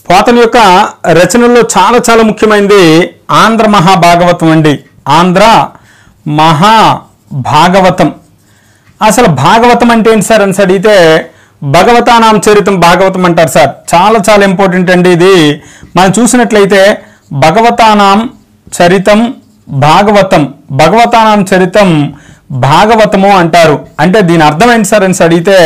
పోతన యొక్క రచనల్లో చాలా చాలా ముఖ్యమైనది ఆంధ్ర మహాభాగవతం అండి ఆంధ్ర మహాభాగవతం అసలు భాగవతం అంటే ఏంటి సార్ అని అడిగితే భగవతానాం చరితం భాగవతం అంటారు సార్ చాలా చాలా ఇంపార్టెంట్ అండి ఇది మనం చూసినట్లయితే భగవతానాం చరితం భాగవతం భగవతానాం చరితం భాగవతము అంటారు అంటే దీని అర్థం ఏంటి సార్ అని అడిగితే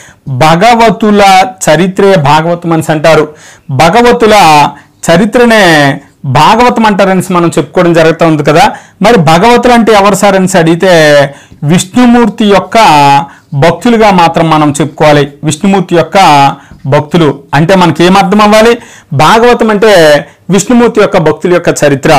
భగవతుల చరిత్రే భాగవతం అని అంటారు భగవతుల చరిత్రనే భాగవతం అంటారని మనం చెప్పుకోవడం జరుగుతూ ఉంది కదా మరి భగవతులు అంటే ఎవరు సార్ అని అడిగితే విష్ణుమూర్తి యొక్క భక్తులుగా మాత్రం మనం చెప్పుకోవాలి విష్ణుమూర్తి యొక్క భక్తులు అంటే మనకి ఏం అర్థం అవ్వాలి భాగవతం అంటే విష్ణుమూర్తి యొక్క భక్తుల యొక్క చరిత్ర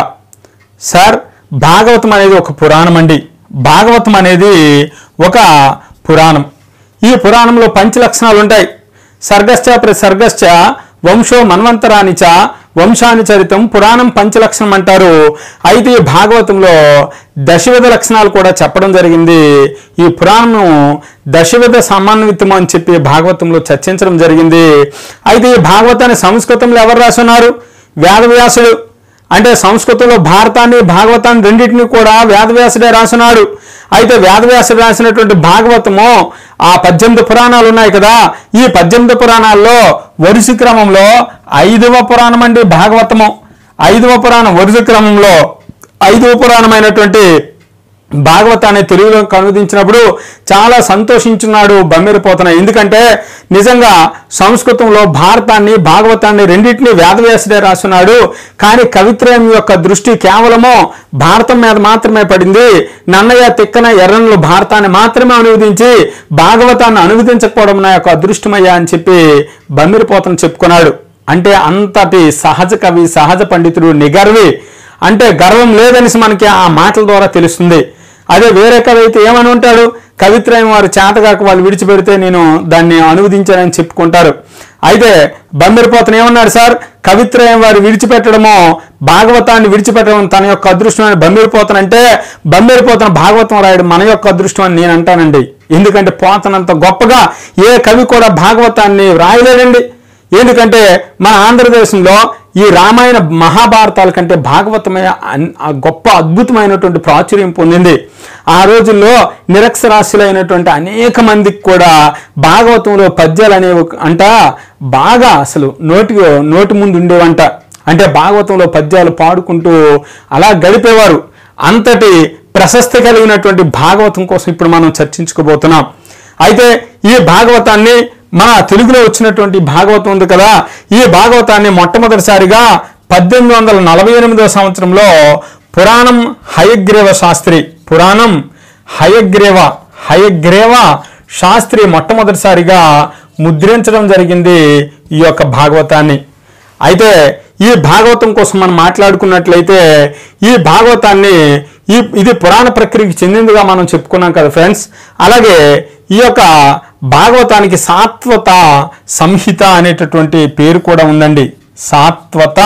సార్ భాగవతం అనేది ఒక పురాణం అండి భాగవతం అనేది ఒక పురాణం ఈ పురాణంలో పంచ లక్షణాలు ఉంటాయి సర్గశ్చ ప్రసర్గశ్చ వంశో మన్వంతరాని చ వంశాని చరితం పురాణం పంచలక్షణం అంటారు అయితే ఈ భాగవతంలో దశవిధ లక్షణాలు కూడా చెప్పడం జరిగింది ఈ పురాణం దశవిధ సమన్వితం అని చెప్పి భాగవతంలో చర్చించడం జరిగింది అయితే ఈ భాగవతాన్ని సంస్కృతంలో ఎవరు రాసున్నారు వేదవ్యాసుడు అంటే సంస్కృతంలో భారతాన్ని భాగవతాన్ని రెండింటిని కూడా వేదవ్యాసుడే రాసినాడు అయితే వేదవ్యాసుడు రాసినటువంటి భాగవతము ఆ పద్దెనిమిది పురాణాలు ఉన్నాయి కదా ఈ పద్దెనిమిది పురాణాల్లో వరుస క్రమంలో ఐదవ పురాణం అండి భాగవతము ఐదవ పురాణం వరుస క్రమంలో ఐదవ పురాణమైనటువంటి భాగవతాన్ని తెలుగులోకి అనువదించినప్పుడు చాలా సంతోషించున్నాడు బమ్మెరిపోతున్న ఎందుకంటే నిజంగా సంస్కృతంలో భారతాన్ని భాగవతాన్ని రెండింటినీ వేదవ్యాసుడే రాస్తున్నాడు కానీ కవిత్రయం యొక్క దృష్టి కేవలము భారతం మీద మాత్రమే పడింది నన్నయ్య తిక్కన ఎర్రన్లు భారతాన్ని మాత్రమే అనువదించి భాగవతాన్ని అనువదించకపోవడం నా యొక్క అదృష్టమయ్యా అని చెప్పి బమ్మిరిపోతను చెప్పుకున్నాడు అంటే అంతటి సహజ కవి సహజ పండితుడు నిగర్వి అంటే గర్వం లేదనేసి మనకి ఆ మాటల ద్వారా తెలుస్తుంది అదే వేరే కవి అయితే ఏమని ఉంటాడు కవిత్రయం వారు చేతగాక వాళ్ళు విడిచిపెడితే నేను దాన్ని అనువదించానని చెప్పుకుంటారు అయితే బమ్మిరిపోతను ఏమన్నాడు సార్ కవిత్రయం వారు విడిచిపెట్టడము భాగవతాన్ని విడిచిపెట్టడం తన యొక్క అదృష్టం అని బమ్మిరిపోతనంటే బమ్మిరిపోతన భాగవతం రాయడం మన యొక్క అదృష్టం అని నేను అంటానండి ఎందుకంటే పోతనంత గొప్పగా ఏ కవి కూడా భాగవతాన్ని రాయలేడండి ఎందుకంటే మన ఆంధ్రదేశంలో ఈ రామాయణ మహాభారతాల కంటే భాగవతమే అన్- ఆ గొప్ప అద్భుతమైనటువంటి ప్రాచుర్యం పొందింది ఆ రోజుల్లో నిరక్షరాస్యులైనటువంటి అనేక మందికి కూడా భాగవతంలో పద్యాలు అనేవి అంట బాగా అసలు నోటి నోటి ముందు ఉండేవంట అంటే భాగవతంలో పద్యాలు పాడుకుంటూ అలా గడిపేవారు అంతటి ప్రశస్తి కలిగినటువంటి భాగవతం కోసం ఇప్పుడు మనం చర్చించుకోబోతున్నాం అయితే ఈ భాగవతాన్ని మన తెలుగులో వచ్చినటువంటి భాగవతం ఉంది కదా ఈ భాగవతాన్ని మొట్టమొదటిసారిగా పద్దెనిమిది వందల నలభై ఎనిమిదవ సంవత్సరంలో పురాణం హయగ్రీవ శాస్త్రి పురాణం హయగ్రీవ హయగ్రీవ శాస్త్రి మొట్టమొదటిసారిగా ముద్రించడం జరిగింది ఈ యొక్క భాగవతాన్ని అయితే ఈ భాగవతం కోసం మనం మాట్లాడుకున్నట్లయితే ఈ భాగవతాన్ని ఈ ఇది పురాణ ప్రక్రియకి చెందిందిగా మనం చెప్పుకున్నాం కదా ఫ్రెండ్స్ అలాగే ఈ యొక్క భాగవతానికి సాత్వత సంహిత అనేటటువంటి పేరు కూడా ఉందండి సాత్వత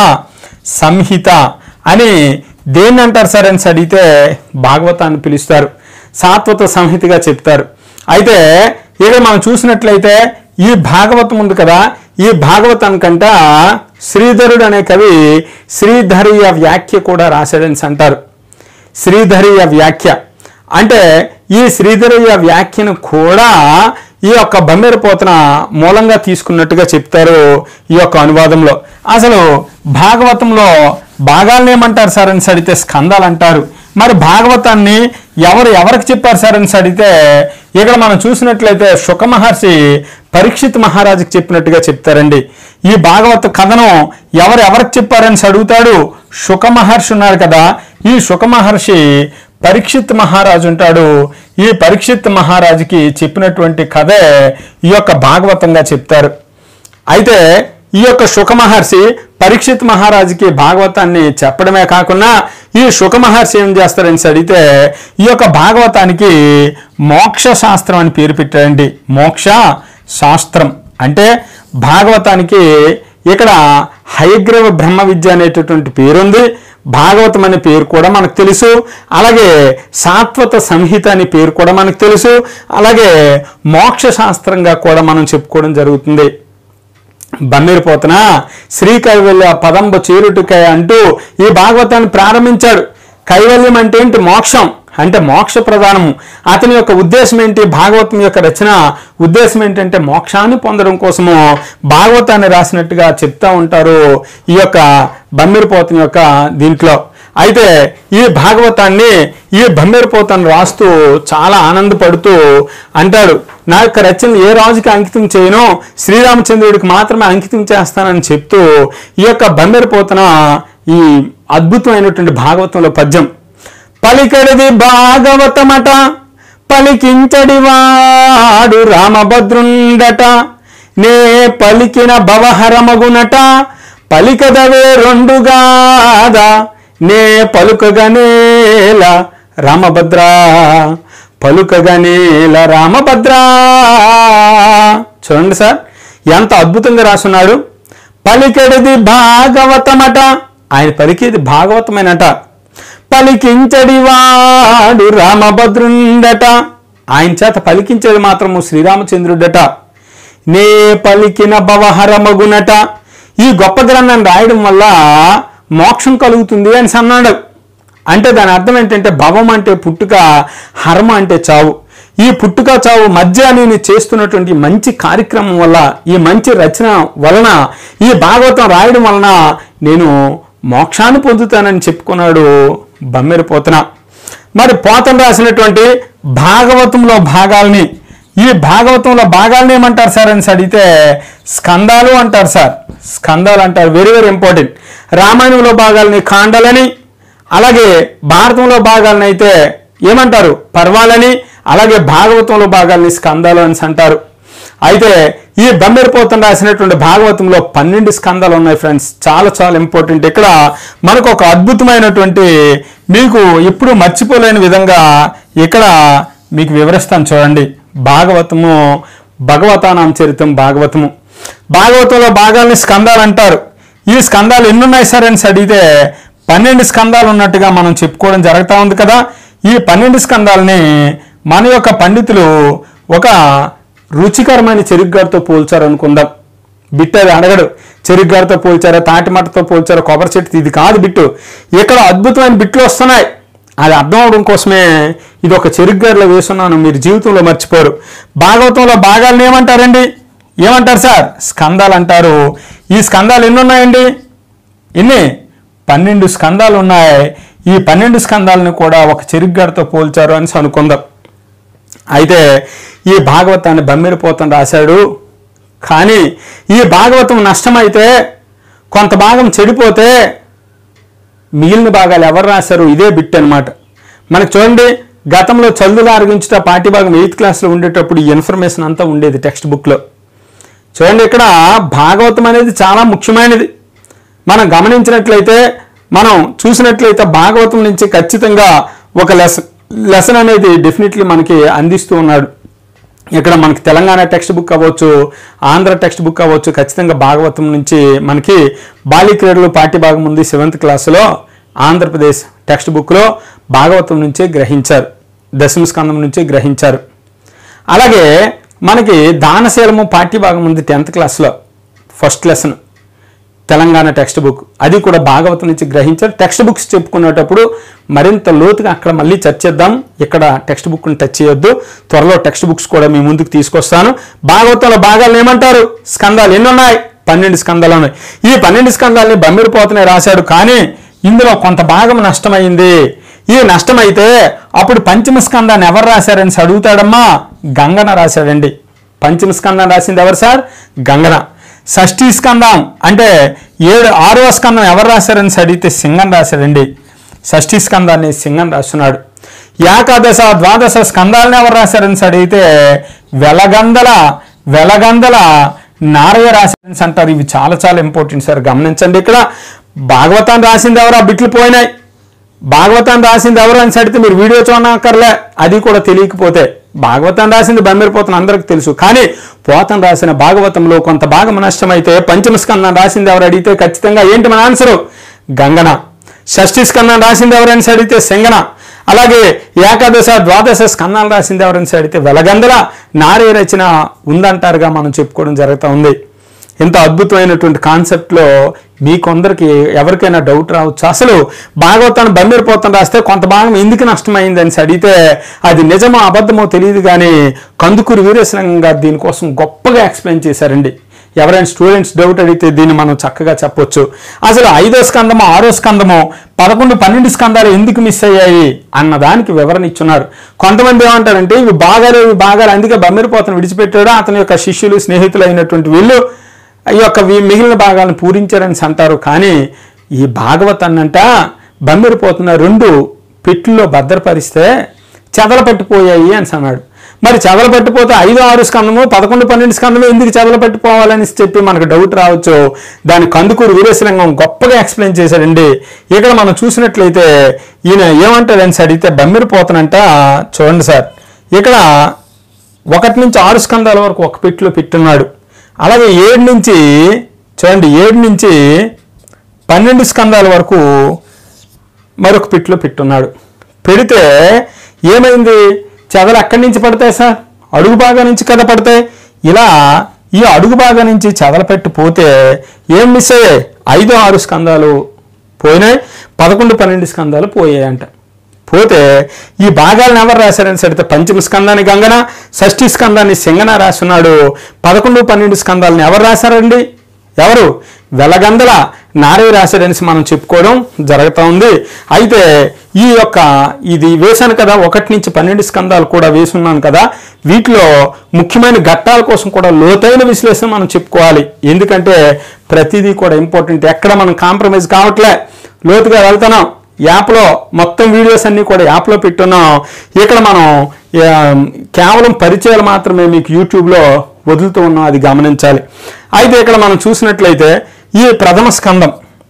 సంహిత అని దేన్ని అంటారు సార్ అని అడిగితే భాగవతాన్ని పిలుస్తారు సాత్వత సంహితగా చెప్తారు అయితే ఇక్కడ మనం చూసినట్లయితే ఈ భాగవతం ఉంది కదా ఈ భాగవతం కంట శ్రీధరుడు అనే కవి శ్రీధరీయ వ్యాఖ్య కూడా రాశాడని అంటారు శ్రీధరీయ వ్యాఖ్య అంటే ఈ శ్రీధరీయ వ్యాఖ్యను కూడా ఈ యొక్క బమ్మెరపోతన మూలంగా తీసుకున్నట్టుగా చెప్తారు ఈ యొక్క అనువాదంలో అసలు భాగవతంలో భాగాలను ఏమంటారు సార్ అని అడిగితే స్కందాలు అంటారు మరి భాగవతాన్ని ఎవరు ఎవరికి చెప్పారు సార్ అని అడిగితే ఇక్కడ మనం చూసినట్లయితే శుక మహర్షి పరీక్షిత్ మహారాజుకి చెప్పినట్టుగా చెప్తారండి ఈ భాగవత కథనం ఎవరు ఎవరికి చెప్పారని అడుగుతాడు శుక మహర్షి ఉన్నారు కదా ఈ శుక మహర్షి పరీక్షిత్ మహారాజు ఉంటాడు ఈ పరీక్షిత్ మహారాజుకి చెప్పినటువంటి కథే ఈ యొక్క భాగవతంగా చెప్తారు అయితే ఈ యొక్క శుక మహర్షి పరీక్షిత్ మహారాజుకి భాగవతాన్ని చెప్పడమే కాకుండా ఈ శుక మహర్షి ఏం చేస్తారని అడిగితే ఈ యొక్క భాగవతానికి మోక్ష శాస్త్రం అని పేరు పెట్టారండి మోక్ష శాస్త్రం అంటే భాగవతానికి ఇక్కడ హయగ్రీవ బ్రహ్మ విద్య అనేటటువంటి పేరుంది భాగవతం అనే పేరు కూడా మనకు తెలుసు అలాగే సాత్వత సంహిత అనే పేరు కూడా మనకు తెలుసు అలాగే మోక్ష శాస్త్రంగా కూడా మనం చెప్పుకోవడం జరుగుతుంది బమ్మిరిపోతన శ్రీ కైవల్య పదంబ చేరుటికై అంటూ ఈ భాగవతాన్ని ప్రారంభించాడు కైవల్యం అంటే ఏంటి మోక్షం అంటే మోక్ష ప్రధానము అతని యొక్క ఉద్దేశం ఏంటి భాగవతం యొక్క రచన ఉద్దేశం ఏంటంటే మోక్షాన్ని పొందడం కోసము భాగవతాన్ని రాసినట్టుగా చెప్తా ఉంటారు ఈ యొక్క బమ్మిరిపోతన యొక్క దీంట్లో అయితే ఈ భాగవతాన్ని ఈ బమ్మెరిపోతాన్ని రాస్తూ చాలా ఆనందపడుతూ అంటాడు నా యొక్క రచనలు ఏ రాజుకి అంకితం చేయను శ్రీరామచంద్రుడికి మాత్రమే అంకితం చేస్తానని చెప్తూ ఈ యొక్క బమ్మెరిపోతన ఈ అద్భుతమైనటువంటి భాగవతంలో పద్యం పలికడిది భాగవతమట పలికించడి వాడు రామభద్రుండట నే పలికిన భవహరమగునట పలికదవే రెండుగాద నే పలుకగనేల రామభద్ర పలుకగనేల రామభద్ర చూడండి సార్ ఎంత అద్భుతంగా రాసున్నాడు పలికెడిది భాగవతమట ఆయన పలికేది భాగవతమేనట పలికించడి వాడు రామభద్రుండట ఆయన చేత పలికించేది మాత్రము శ్రీరామచంద్రుడట నే పలికిన భవహరమగునట ఈ గొప్ప గ్రంథాన్ని రాయడం వల్ల మోక్షం కలుగుతుంది అని అన్నాడు అంటే దాని అర్థం ఏంటంటే భవం అంటే పుట్టుక హర్మ అంటే చావు ఈ పుట్టుక చావు మధ్య నేను చేస్తున్నటువంటి మంచి కార్యక్రమం వల్ల ఈ మంచి రచన వలన ఈ భాగవతం రాయడం వలన నేను మోక్షాన్ని పొందుతానని చెప్పుకున్నాడు బమ్మెరి పోతన మరి పోతన రాసినటువంటి భాగవతంలో భాగాల్ని ఈ భాగవతంలో భాగాలను ఏమంటారు సార్ అని అడిగితే స్కందాలు అంటారు సార్ స్కందాలు అంటారు వెరీ వెరీ ఇంపార్టెంట్ రామాయణంలో భాగాలని కాండలని అలాగే భారతంలో భాగాలను అయితే ఏమంటారు పర్వాలని అలాగే భాగవతంలో భాగాల్ని స్కందాలు అని అంటారు అయితే ఈ బమ్మెరిపోతం రాసినటువంటి భాగవతంలో పన్నెండు స్కందాలు ఉన్నాయి ఫ్రెండ్స్ చాలా చాలా ఇంపార్టెంట్ ఇక్కడ మనకు ఒక అద్భుతమైనటువంటి మీకు ఎప్పుడు మర్చిపోలేని విధంగా ఇక్కడ మీకు వివరిస్తాను చూడండి భాగవతము భగవతానాం చరితం భాగవతము భాగవతంలో భాగాల్ని స్కందాలు అంటారు ఈ స్కందాలు ఎన్ని ఉన్నాయి సార్ అని అడిగితే పన్నెండు స్కందాలు ఉన్నట్టుగా మనం చెప్పుకోవడం జరుగుతూ ఉంది కదా ఈ పన్నెండు స్కందాలని మన యొక్క పండితులు ఒక రుచికరమైన చెరుగ్గారితో పోల్చారు అనుకుందాం బిట్టు అది అడగడు చెరుగ్గారితో పోల్చారా తాటిమట్టతో పోల్చారా కొబ్బరి చెట్టు ఇది కాదు బిట్టు ఇక్కడ అద్భుతమైన బిట్లు వస్తున్నాయి అది అర్థం అవడం కోసమే ఇది ఒక చెరుగ్గారిలో వేసున్నాను మీరు జీవితంలో మర్చిపోరు భాగవతంలో భాగాలను ఏమంటారండి ఏమంటారు సార్ స్కందాలు అంటారు ఈ స్కందాలు ఎన్ని ఉన్నాయండి ఎన్ని పన్నెండు స్కందాలు ఉన్నాయి ఈ పన్నెండు స్కందాలను కూడా ఒక చెరుగ్గారితో పోల్చారు అని అనుకుందాం అయితే ఈ భాగవతాన్ని బమ్మిరిపోతం రాశాడు కానీ ఈ భాగవతం నష్టమైతే కొంత భాగం చెడిపోతే మిగిలిన భాగాలు ఎవరు రాశారు ఇదే బిట్ అనమాట మనకు చూడండి గతంలో చల్లులు ఆరగించుట పాఠ్యభాగం ఎయిత్ క్లాస్లో ఉండేటప్పుడు ఈ ఇన్ఫర్మేషన్ అంతా ఉండేది టెక్స్ట్ బుక్లో చూడండి ఇక్కడ భాగవతం అనేది చాలా ముఖ్యమైనది మనం గమనించినట్లయితే మనం చూసినట్లయితే భాగవతం నుంచి ఖచ్చితంగా ఒక లెసన్ లెసన్ అనేది డెఫినెట్లీ మనకి అందిస్తూ ఉన్నాడు ఇక్కడ మనకి తెలంగాణ టెక్స్ట్ బుక్ అవ్వచ్చు ఆంధ్ర టెక్స్ట్ బుక్ అవ్వచ్చు ఖచ్చితంగా భాగవతం నుంచి మనకి బాలి క్రీడలు పాఠ్యభాగం ఉంది సెవెంత్ క్లాసులో ఆంధ్రప్రదేశ్ టెక్స్ట్ బుక్లో భాగవతం నుంచే గ్రహించారు దశమ స్కందం నుంచే గ్రహించారు అలాగే మనకి దానశీలము పాఠ్యభాగం ఉంది టెన్త్ క్లాస్లో first lesson Telangana textbook అది కూడా భాగవతం నుంచి గ్రహించారు టెక్స్ట్ బుక్స్ చెప్పుకునేటప్పుడు మరింత లోతుగా అక్కడ మళ్ళీ చర్చిద్దాం ఇక్కడ టెక్స్ట్ బుక్ని టచ్ చేయొద్దు త్వరలో టెక్స్ట్ బుక్స్ కూడా మీ ముందుకు తీసుకొస్తాను భాగవతంలో భాగాలను ఏమంటారు స్కందాలు ఎన్ని ఉన్నాయి పన్నెండు స్కందాలు ఉన్నాయి ఈ పన్నెండు స్కందాలని బమ్మిడిపోతనే రాశాడు కానీ ఇందులో కొంత భాగం నష్టమైంది ఈ నష్టమైతే అప్పుడు పంచమ స్కందాన్ని ఎవరు రాశారని అడుగుతాడమ్మా గంగన రాశాడండి పంచమ స్కందం రాసింది ఎవరు సార్ గంగన షష్ఠీ స్కందం అంటే ఏడు ఆరవ స్కందం ఎవరు రాశారని అడిగితే సింగం రాశాడండి షష్ఠీ స్కందాన్ని సింగం రాస్తున్నాడు ఏకాదశ ద్వాదశ స్కందాలను ఎవరు రాశారని అడిగితే వెలగందల వెలగందల నారయ్య రాశారని అంటారు ఇవి చాలా చాలా ఇంపార్టెంట్ సార్ గమనించండి ఇక్కడ భాగవతాన్ని రాసింది ఎవరు ఆ బిట్లు పోయినాయి భాగవతాన్ని రాసింది ఎవరు అని అడిగితే మీరు వీడియో చూడనక్కర్లే అది కూడా తెలియకపోతే భాగవతాన్ని రాసింది బమ్మిరిపోతన అందరికి తెలుసు కానీ పోతన రాసిన భాగవతంలో కొంత భాగం నష్టమైతే పంచమ స్కందం రాసింది ఎవరు అడిగితే ఖచ్చితంగా ఏంటి మన ఆన్సరు గంగన షష్ఠి స్కందం రాసింది ఎవరని అడిగితే శంగన అలాగే ఏకాదశ ద్వాదశ స్కందాలు రాసింది ఎవరని అడిగితే వెలగందల నారే రచన ఉందంటారుగా మనం చెప్పుకోవడం జరుగుతూ ఉంది ఇంత అద్భుతమైనటువంటి కాన్సెప్ట్లో మీకొందరికి ఎవరికైనా డౌట్ రావచ్చు అసలు భాగవతాన్ని బమ్మిరిపోతం రాస్తే కొంత భాగం ఎందుకు నష్టమైంది అని అడిగితే అది నిజమో అబద్ధమో తెలియదు కానీ కందుకూరు వీరేశలింగం గారు దీనికోసం గొప్పగా ఎక్స్ప్లెయిన్ చేశారండి ఎవరైనా స్టూడెంట్స్ డౌట్ అడిగితే దీన్ని మనం చక్కగా చెప్పొచ్చు అసలు ఐదో స్కందము ఆరో స్కందము పదకొండు పన్నెండు స్కందాలు ఎందుకు మిస్ అయ్యాయి అన్న దానికి వివరణ ఇచ్చున్నారు కొంతమంది ఏమంటారంటే ఇవి బాగాలు ఇవి బాగాలు అందుకే బమ్మిరిపోతను విడిచిపెట్టాడు అతని యొక్క శిష్యులు స్నేహితులు అయినటువంటి వీళ్ళు ఈ యొక్క వి- మిగిలిన భాగాలను పూరించారని అంటారు కానీ ఈ భాగవతాన్నంట బమ్మిరిపోతున్న రెండు పెట్టుల్లో భద్రపరిస్తే చెదల పట్టిపోయాయి అని అన్నాడు మరి చెదల పట్టిపోతే ఐదు ఆరు స్కందము పదకొండు పన్నెండు స్కందము ఎందుకు చెదల పట్టిపోవాలని చెప్పి మనకు డౌట్ రావచ్చు దాని కందుకూరు వీరేశలింగం గొప్పగా ఎక్స్ప్లెయిన్ చేశాడండి ఇక్కడ మనం చూసినట్లయితే ఈయన ఏమంటాడని అడిగితే బమ్మిరిపోతనంట చూడండి సార్ ఇక్కడ ఒకటి నుంచి ఆరు స్కందాల వరకు ఒక పెట్టిలో పెట్టున్నాడు అలాగే ఏడు నుంచి చూడండి ఏడు నుంచి పన్నెండు స్కందాల వరకు మరొక పిట్లో పెట్టున్నాడు పెడితే ఏమైంది చెదలు ఎక్కడి నుంచి పడతాయి సార్ అడుగు భాగం నుంచి కదా పడతాయి ఇలా ఈ అడుగు భాగం నుంచి చెదలు పెట్టి పోతే ఏం మిస్ అయ్యాయి ఐదు ఆరు స్కందాలు పోయినాయి పదకొండు పన్నెండు స్కందాలు పోయాయంట పోతే ఈ భాగాలను ఎవరు రాశారని సరితే పంచమ స్కందాన్ని గంగన షష్ఠి స్కందాన్ని సింగన రాస్తున్నాడు పదకొండు పన్నెండు స్కందాలను ఎవరు రాశారండి ఎవరు వెలగందల నారయ్య రాశాడని మనం చెప్పుకోవడం జరుగుతూ ఉంది అయితే ఈ యొక్క ఇది వేశాను కదా ఒకటి నుంచి పన్నెండు స్కందాలు కూడా వేసున్నాను కదా వీటిలో ముఖ్యమైన ఘట్టాల కోసం కూడా లోతైన విశ్లేషణ మనం చెప్పుకోవాలి ఎందుకంటే ప్రతిదీ కూడా ఇంపార్టెంట్ ఎక్కడ మనం కాంప్రమైజ్ కావట్లే లోతుగా వెళ్తున్నాం యాప్లో మొత్తం వీడియోస్ అన్నీ కూడా యాప్లో పెట్టున్నాం ఇక్కడ మనం ఆ, కేవలం పరిచయాలు మాత్రమే మీకు యూట్యూబ్లో వదులుతూ ఉన్నాం అది గమనించాలి అయితే ఇక్కడ మనం చూసినట్లయితే ఈ ప్రథమ స్కందం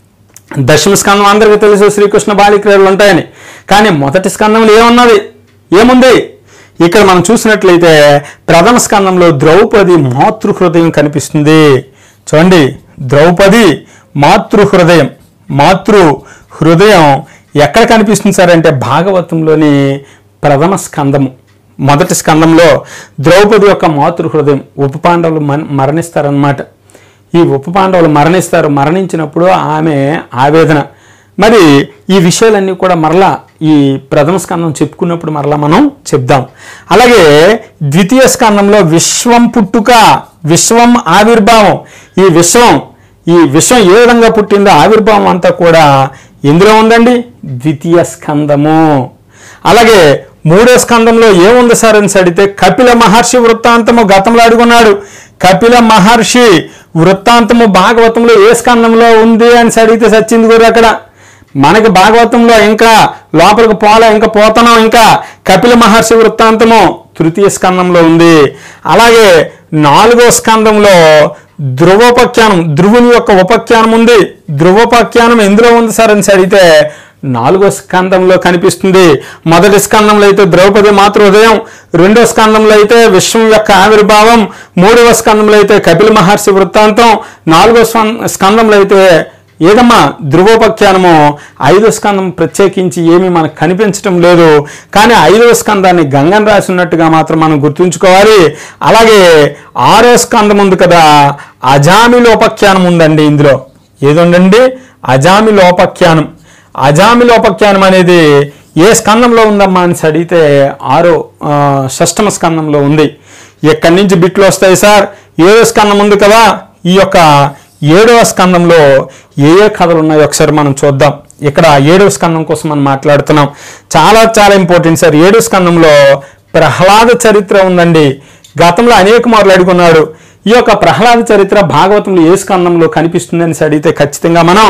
దశమ స్కందం అందరికీ తెలుసు శ్రీకృష్ణ బాలిక్రీడలు ఉంటాయని కానీ మొదటి స్కందంలో ఏమున్నది ఏముంది ఇక్కడ మనం చూసినట్లయితే ప్రథమ స్కందంలో ద్రౌపది మాతృహృదయం కనిపిస్తుంది చూడండి ద్రౌపది మాతృహృదయం మాతృ హృదయం ఎక్కడ కనిపిస్తుంది సార్ అంటే భాగవతంలోని ప్రథమ స్కందము మొదటి స్కందంలో ద్రౌపది యొక్క మాతృ హృదయం ఉప పాండవులు మన్- మరణిస్తారన్నమాట ఈ ఉప పాండవులు మరణిస్తారు మరణించినప్పుడు ఆమె ఆవేదన మరి ఈ విషయాలన్నీ కూడా మరలా ఈ ప్రథమ స్కందం చెప్పుకున్నప్పుడు మరలా మనం చెప్దాం అలాగే ద్వితీయ స్కందంలో విశ్వం పుట్టుక విశ్వం ఆవిర్భావం ఈ విశ్వం ఈ విశ్వం ఏ విధంగా పుట్టిందో ఆవిర్భావం అంతా కూడా ఎందులో ఉందండి ద్వితీయ స్కందము అలాగే మూడో స్కందంలో ఏముంది సార్ అని అడిగితే కపిల మహర్షి వృత్తాంతము గతంలో అడుగున్నాడు కపిల మహర్షి వృత్తాంతము భాగవతంలో ఏ స్కందంలో ఉంది అని అడిగితే సచ్చింది గురు అక్కడ మనకి భాగవతంలో ఇంకా లోపలికి పోలే ఇంకా పోతున్నాం ఇంకా కపిల మహర్షి వృత్తాంతము తృతీయ స్కందంలో ఉంది అలాగే నాలుగో స్కందంలో ధ్రువోపఖ్యానం ధ్రువుని యొక్క ఉపఖ్యానం ఉంది ధ్రువోపఖ్యానం ఎందులో ఉంది సార్ అని అడిగితే నాలుగో స్కందంలో కనిపిస్తుంది మొదటి స్కందంలో అయితే ద్రౌపది మాతృహృదయం రెండో స్కందంలో అయితే విశ్వం యొక్క ఆవిర్భావం మూడవ స్కందంలో అయితే కపిల మహర్షి వృత్తాంతం నాలుగో స్కం- స్కందంలో అయితే ఏదమ్మా ధ్రువోపఖ్యానము ఐదో స్కందం ప్రత్యేకించి ఏమీ మనకు కనిపించటం లేదు కానీ ఐదవ స్కందాన్ని గంగన్ రాసి ఉన్నట్టుగా మాత్రం మనం గుర్తుంచుకోవాలి అలాగే ఆరో స్కందం ఉంది కదా అజామిలోపఖ్యానం ఉందండి ఇందులో ఏదుండండి అజామిలోపఖ్యానం అజామిలోపఖ్యానం అనేది ఏ స్కందంలో ఉందమ్మా అని అడిగితే ఆరో ఆ, షష్టమ స్కందంలో ఉంది ఎక్కడి నుంచి బిట్లు వస్తాయి సార్ ఏడో స్కందం ఉంది కదా ఈ యొక్క ఏడవ స్కందంలో ఏ ఏ కథలు ఉన్నాయో ఒకసారి మనం చూద్దాం ఇక్కడ ఏడవ స్కందం కోసం మనం మాట్లాడుతున్నాం చాలా చాలా ఇంపార్టెంట్ సార్ ఏడవ స్కందంలో ప్రహ్లాద చరిత్ర ఉందండి గతంలో అనేక మార్లు అడుగున్నాడు ఈ యొక్క ప్రహ్లాద చరిత్ర భాగవతంలో ఏ స్కందంలో కనిపిస్తుందని అడిగితే ఖచ్చితంగా మనం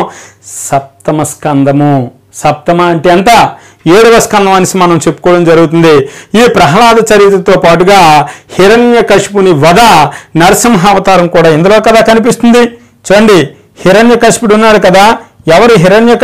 సప్తమ స్కందము సప్తమ అంటే ఎంత ఏడవ స్కందం అనేసి మనం చెప్పుకోవడం జరుగుతుంది ఈ ప్రహ్లాద చరిత్రతో పాటుగా హిరణ్య కశిపుని వధ నరసింహ అవతారం కూడా ఇందులో కదా కనిపిస్తుంది చూడండి హిరణ్య ఉన్నాడు కదా ఎవరు హిరణ్య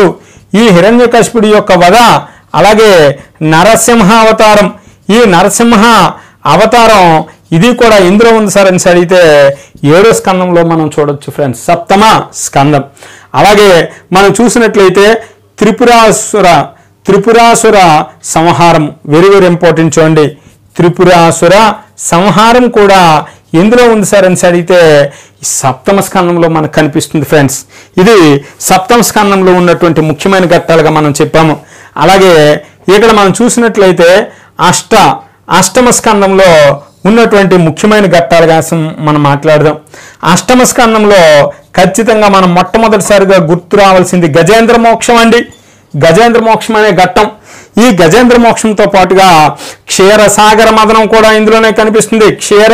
ఈ హిరణ్య యొక్క వధ అలాగే నరసింహ అవతారం ఈ నరసింహ అవతారం ఇది కూడా ఇందులో ఉంది సార్ అని అడిగితే ఏడో స్కందంలో మనం చూడొచ్చు ఫ్రెండ్స్ సప్తమ స్కందం అలాగే మనం చూసినట్లయితే త్రిపురాసుర త్రిపురాసుర సంహారం వెరీ వెరీ ఇంపార్టెంట్ చూడండి త్రిపురాసుర సంహారం కూడా ఎందులో ఉంది సార్ అని అడిగితే ఈ సప్తమ స్కందంలో మనకు కనిపిస్తుంది ఫ్రెండ్స్ ఇది సప్తమ స్కందంలో ఉన్నటువంటి ముఖ్యమైన ఘట్టాలుగా మనం చెప్పాము అలాగే ఇక్కడ మనం చూసినట్లయితే అష్ట అష్టమ స్కందంలో ఉన్నటువంటి ముఖ్యమైన ఘట్టాలుగా సం- మనం మాట్లాడదాం అష్టమ స్కందంలో ఖచ్చితంగా మనం మొట్టమొదటిసారిగా గుర్తు రావాల్సింది గజేంద్ర మోక్షం అండి గజేంద్ర మోక్షం అనే ఘట్టం ఈ గజేంద్ర మోక్షంతో పాటుగా క్షీర సాగర మదనం కూడా ఇందులోనే కనిపిస్తుంది క్షీర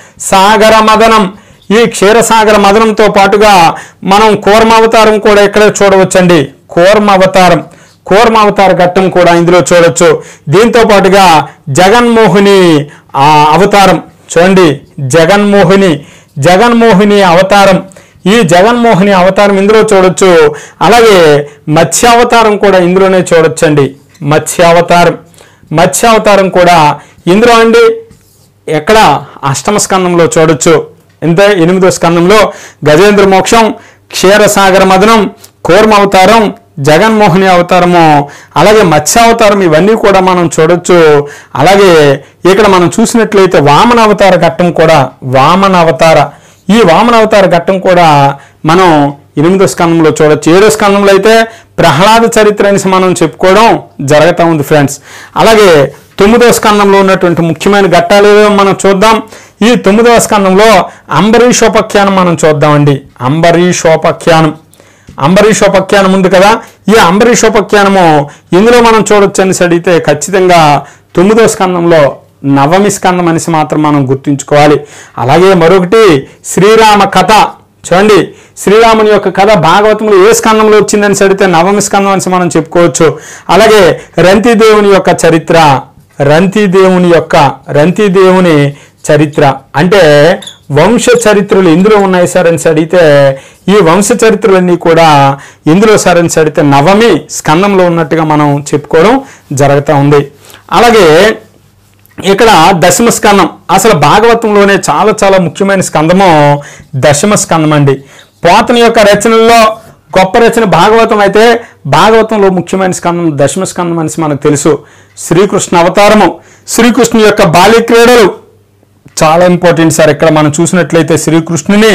సాగర మదనం ఈ క్షీరసాగర మదనంతో పాటుగా మనం కూర్మ అవతారం కూడా ఇక్కడే చూడవచ్చండి కూర్మ అవతారం కూర్మ అవతార ఘట్టం కూడా ఇందులో చూడొచ్చు దీంతో పాటుగా జగన్మోహిని ఆ అవతారం చూడండి జగన్మోహిని జగన్మోహిని అవతారం ఈ జగన్మోహిని అవతారం ఇందులో చూడొచ్చు అలాగే మత్స్యావతారం కూడా ఇందులోనే చూడొచ్చండి మత్స్యావతారం మత్స్యావతారం కూడా ఇందులో అండి ఎక్కడ అష్టమ స్కందంలో చూడొచ్చు ఎంత ఎనిమిదో స్కందంలో గజేంద్ర మోక్షం క్షీరసాగర మదనం కూర్మ అవతారం జగన్మోహిని అవతారము అలాగే మత్స్యావతారం ఇవన్నీ కూడా మనం చూడొచ్చు అలాగే ఇక్కడ మనం చూసినట్లయితే వామన అవతార ఘట్టం కూడా వామన అవతార ఈ వామన అవతార ఘట్టం కూడా మనం ఎనిమిదో స్కందంలో చూడొచ్చు ఏడో స్కందంలో అయితే ప్రహ్లాద చరిత్ర అనేసి మనం చెప్పుకోవడం జరుగుతూ ఉంది ఫ్రెండ్స్ అలాగే తొమ్మిదవ స్కందంలో ఉన్నటువంటి ముఖ్యమైన ఘట్టాలు ఏవో మనం చూద్దాం ఈ తొమ్మిదవ స్కందంలో అంబరీషోపఖ్యానం మనం చూద్దామండి అంబరీషోపఖ్యానం అంబరీషోపఖ్యానం ఉంది కదా ఈ అంబరీషోపఖ్యానము ఇందులో మనం చూడొచ్చు అనేసి అడిగితే ఖచ్చితంగా తొమ్మిదవ స్కందంలో నవమి స్కందం అనేసి మాత్రం మనం గుర్తుంచుకోవాలి అలాగే మరొకటి శ్రీరామ కథ చూడండి శ్రీరాముని యొక్క కథ భాగవతంలో ఏ స్కందంలో వచ్చిందని అడిగితే నవమి స్కందం అనేసి మనం చెప్పుకోవచ్చు అలాగే రంతిదేవుని యొక్క చరిత్ర రంతిదేవుని యొక్క రంతిదేవుని చరిత్ర అంటే వంశ చరిత్రలు ఎందులో ఉన్నాయి సార్ అని అడిగితే ఈ వంశ చరిత్రలన్నీ కూడా ఎందులో సార్ అని అడిగితే నవమి స్కందంలో ఉన్నట్టుగా మనం చెప్పుకోవడం జరుగుతూ ఉంది అలాగే ఇక్కడ దశమ స్కందం అసలు భాగవతంలోనే చాలా చాలా ముఖ్యమైన స్కందము దశమ స్కందం అండి పోతన యొక్క రచనల్లో గొప్ప రచన భాగవతం అయితే భాగవతంలో ముఖ్యమైన స్కందం దశమ స్కందం అనేసి మనకు తెలుసు శ్రీకృష్ణ అవతారము శ్రీకృష్ణు యొక్క బాల్య క్రీడలు చాలా ఇంపార్టెంట్ సార్ ఇక్కడ మనం చూసినట్లయితే శ్రీకృష్ణుని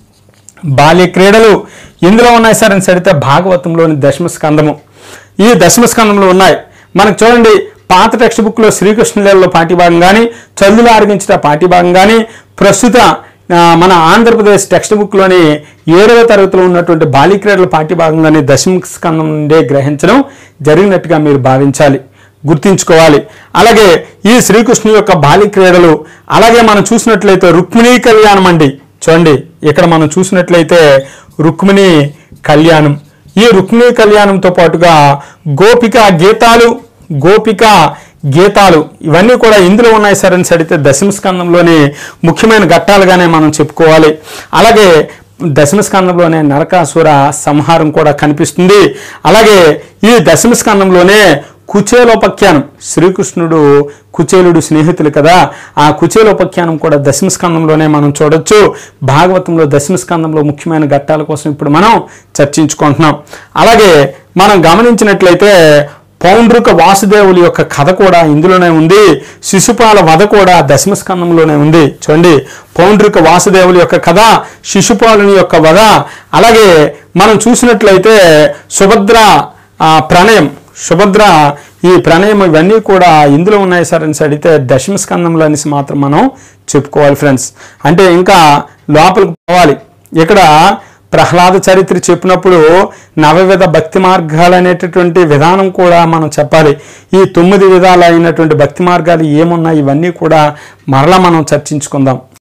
బాల్య క్రీడలు ఎందులో ఉన్నాయి సార్ అని అడిగితే భాగవతంలోని దశమ స్కందము ఈ దశమ స్కందంలో ఉన్నాయి మనకు చూడండి పాత టెక్స్ట్ బుక్లో శ్రీకృష్ణలీలలో పాఠ్యభాగం కానీ చల్లులు ఆరగించిన పాఠ్యభాగం కానీ ప్రస్తుత ఆ, మన ఆంధ్రప్రదేశ్ టెక్స్ట్ బుక్లోని ఏడవ తరగతిలో ఉన్నటువంటి బాల్య క్రీడల పాఠ్యభాగంగానే దశమ స్కందం నుండే గ్రహించడం జరిగినట్టుగా మీరు భావించాలి గుర్తించుకోవాలి అలాగే ఈ శ్రీకృష్ణు యొక్క బాల్య క్రీడలు అలాగే మనం చూసినట్లయితే రుక్మిణీ కళ్యాణం అండి చూడండి ఇక్కడ మనం చూసినట్లయితే రుక్మిణి కళ్యాణం ఈ రుక్మిణి కళ్యాణంతో పాటుగా గోపిక గీతాలు గోపిక గీతాలు ఇవన్నీ కూడా ఇందులో ఉన్నాయి సార్ అని అడిగితే దశమ స్కందంలోని ముఖ్యమైన ఘట్టాలుగానే మనం చెప్పుకోవాలి అలాగే దశమ స్కందంలోనే నరకాసుర సంహారం కూడా కనిపిస్తుంది అలాగే ఈ దశమ స్కందంలోనే కుచేలోపఖ్యానం శ్రీకృష్ణుడు కుచేలుడు స్నేహితులు కదా ఆ కుచేలోపఖ్యానం కూడా దశమ స్కందంలోనే మనం చూడొచ్చు భాగవతంలో దశమ స్కందంలో ముఖ్యమైన ఘట్టాల కోసం ఇప్పుడు మనం చర్చించుకుంటున్నాం అలాగే మనం గమనించినట్లయితే పౌండ్రుక వాసుదేవుల యొక్క కథ కూడా ఇందులోనే ఉంది శిశుపాల వధ కూడా దశమ స్కందంలోనే ఉంది చూడండి పౌండ్రుక వాసుదేవుల యొక్క కథ శిశుపాలుని యొక్క వధ అలాగే మనం చూసినట్లయితే సుభద్ర ఆ, ప్రణయం సుభద్ర ఈ ప్రణయం ఇవన్నీ కూడా ఇందులో ఉన్నాయి సార్ అని అడిగితే దశమ స్కందంలో అనేసి మాత్రం మనం చెప్పుకోవాలి ఫ్రెండ్స్ అంటే ఇంకా లోపలికి పోవాలి ఇక్కడ ప్రహ్లాద చరిత్ర చెప్పినప్పుడు నవవిధ భక్తి మార్గాలు అనేటటువంటి విధానం కూడా మనం చెప్పాలి ఈ తొమ్మిది విధాలు అయినటువంటి భక్తి మార్గాలు ఏమున్నాయి ఇవన్నీ కూడా మరలా మనం చర్చించుకుందాం